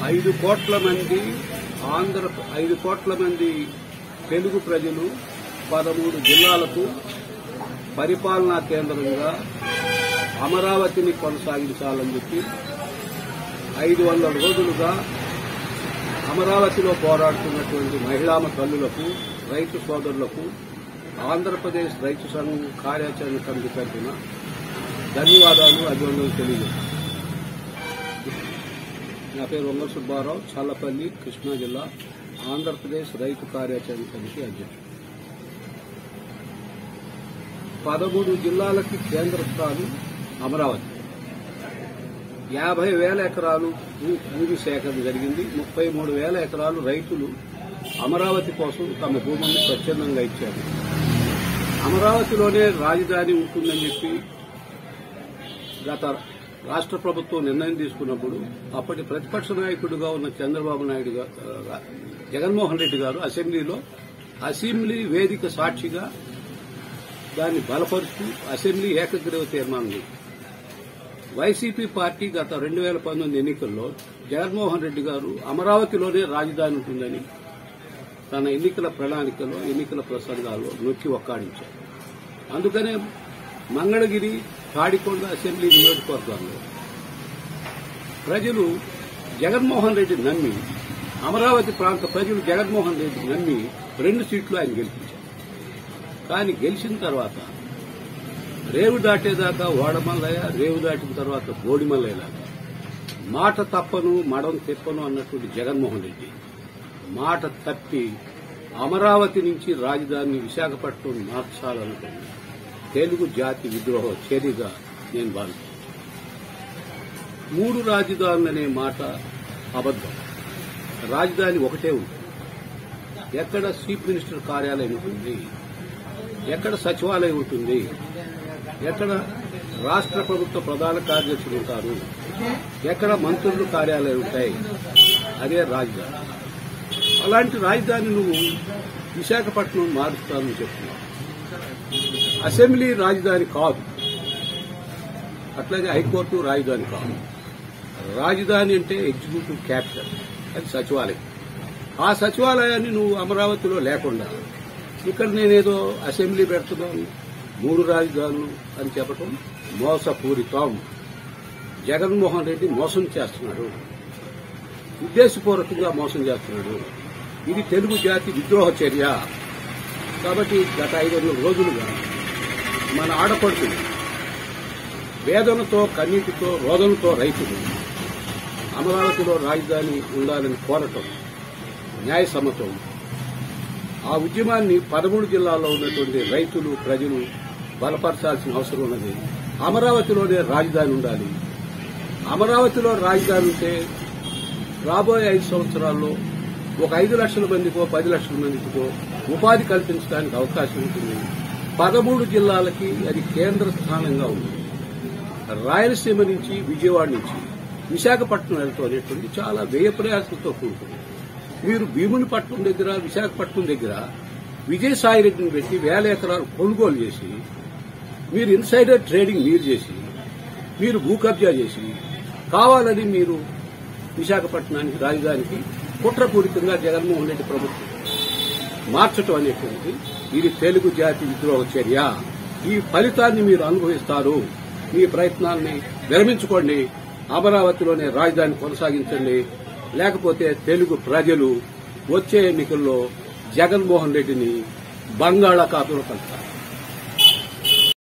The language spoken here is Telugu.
ఐదు కోట్ల మంది ఆంధ్ర ఐదు కోట్ల మంది తెలుగు ప్రజలు పదమూడు జిల్లాలకు పరిపాలనా కేంద్రంగా అమరావతిని కొనసాగించాలని చెప్పి ఐదు వందల రోజులుగా అమరావతిలో పోరాడుతున్నటువంటి మహిళామ తల్లులకు రైతు సోదరులకు ఆంధ్రప్రదేశ్ రైతు సంఘం కార్యాచరణ కమిటీ తరఫున ధన్యవాదాలు అభినందనలు తెలియజేస్తాను నా పేరు వంగ సుబ్బారావు చల్లపల్లి కృష్ణా జిల్లా ఆంధ్రప్రదేశ్ రైతు కార్యాచరణ కమిటీ అధ్యక్షుడు పదమూడు జిల్లాలకి కేంద్ర స్థానం అమరావతి యాభై వేల ఎకరాలు భూ- భూమి సేకరణ జరిగింది ముప్పై మూడు వేల ఎకరాలు రైతులు అమరావతి కోసం తమ భూములను స్వచ్ఛందంగా ఇచ్చారు అమరావతిలోనే రాజధాని ఉంటుందని చెప్పి గత రాష్ట్ర ప్రభుత్వం నిర్ణయం తీసుకున్నప్పుడు అప్పటి ప్రతిపక్ష నాయకుడిగా ఉన్న చంద్రబాబు నాయుడు గా- ఆ, జగన్మోహన్ రెడ్డి గారు అసెంబ్లీలో అసెంబ్లీ వేదిక సాక్షిగా దాన్ని బలపరుస్తూ అసెంబ్లీ ఏకగ్రీవ తీర్మానం చేసింది. వైసీపీ పార్టీ గత రెండు వేల పంతొమ్మిది ఎన్నికల్లో జగన్మోహన్ రెడ్డి గారు అమరావతిలోనే రాజధాని ఉంటుందని తన ఎన్నికల ప్రణాళికలో ఎన్నికల ప్రసంగాల్లో నొక్కి ఒక్కాడించారు అందుకనే మంగళగిరి తాడికొండ అసెంబ్లీ నియోజకవర్గాల్లో ప్రజలు జగన్మోహన్ రెడ్డి నమ్మి అమరావతి ప్రాంత ప్రజలు జగన్మోహన్ రెడ్డి నమ్మి రెండు సీట్లు ఆయన గెలిపించారు కానీ గెలిచిన తర్వాత రేవు దాటేదాకా ఓడమల్లయ్య రేవు దాటిన తర్వాత బోడిమల్లయ్యలాగా మాట తప్పను మడం తిప్పను అన్నటువంటి జగన్మోహన్ రెడ్డి మాట తప్పి అమరావతి నుంచి రాజధాని విశాఖపట్నం మార్చాలనుకున్న తెలుగు జాతి విద్రోహ చర్యగా నేను భావిస్తాను మూడు రాజధానులు అనే మాట అబద్దం రాజధాని ఒకటే ఉంది ఎక్కడ చీఫ్ మినిస్టర్ కార్యాలయం ఉంటుంది ఎక్కడ సచివాలయం ఉంటుంది ఎక్కడ రాష్ట్ర ప్రభుత్వ ప్రధాన కార్యదర్శులు ఉంటారు ఎక్కడ మంత్రులు కార్యాలయాలు ఉంటాయి అదే రాజధాని అలాంటి రాజధాని నువ్వు విశాఖపట్నం మారుస్తానని చెప్తున్నావు అసెంబ్లీ రాజధాని కాదు అట్లాగే హైకోర్టు రాజధాని కాదు రాజధాని అంటే ఎగ్జిక్యూటివ్ క్యాపిటల్ అది సచివాలయం ఆ సచివాలయాన్ని నువ్వు అమరావతిలో లేకుండా ఇక్కడ నేనేదో అసెంబ్లీ పెడుతున్నాను మూడు రాజధానులు అని చెప్పటం మోసపూరితం జగన్మోహన్ రెడ్డి మోసం చేస్తున్నాడు ఉద్దేశపూర్వకంగా మోసం చేస్తున్నాడు ఇది తెలుగు జాతి విద్రోహ చర్య కాబట్టి గత ఐదు వందల రోజులుగా మన ఆడపడుతుంది వేదనతో కన్నీటితో రోదనతో రైతులు అమరావతిలో రాజధాని ఉండాలని కోరటం న్యాయసమ్మతం ఆ ఉద్యమాన్ని పదమూడు జిల్లాల్లో ఉన్నటువంటి రైతులు ప్రజలు బలపరచాల్సిన అవసరం ఉన్నది అమరావతిలోనే రాజధాని ఉండాలి అమరావతిలో రాజధాని ఉంటే రాబోయే ఐదు సంవత్సరాల్లో ఒక ఐదు లక్షల మందికో పది లక్షల మందికో ఉపాధి కల్పించడానికి అవకాశం ఉంటుంది పదమూడు జిల్లాలకి అది కేంద్ర స్థానంగా ఉంది రాయలసీమ నుంచి విజయవాడ నుంచి విశాఖపట్నం వెళ్తాం అనేటువంటి చాలా వ్యయ ప్రయాసంతో కూడుకుంది మీరు భీమునిపట్నం దగ్గర విశాఖపట్నం దగ్గర విజయసాయి రెడ్డిని పెట్టి వేల ఎకరాలు కొనుగోలు చేసి మీరు ఇన్సైడర్ ట్రేడింగ్ మీరు చేసి మీరు భూ కబ్జా చేసి కావాలని మీరు విశాఖపట్నానికి రాజధానికి కుట్రపూరితంగా జగన్మోహన్ రెడ్డి ప్రభుత్వం మార్చటం అనేటువంటిది ఇది తెలుగు జాతి విద్రోహ చర్య ఈ ఫలితాన్ని మీరు అనుభవిస్తారు మీ ప్రయత్నాల్ని విరమించుకోండి అమరావతిలోనే రాజధాని కొనసాగించండి లేకపోతే తెలుగు ప్రజలు వచ్చే ఎన్నికల్లో జగన్మోహన్ రెడ్డిని బంగాళాఖాతంలో కలుస్తారు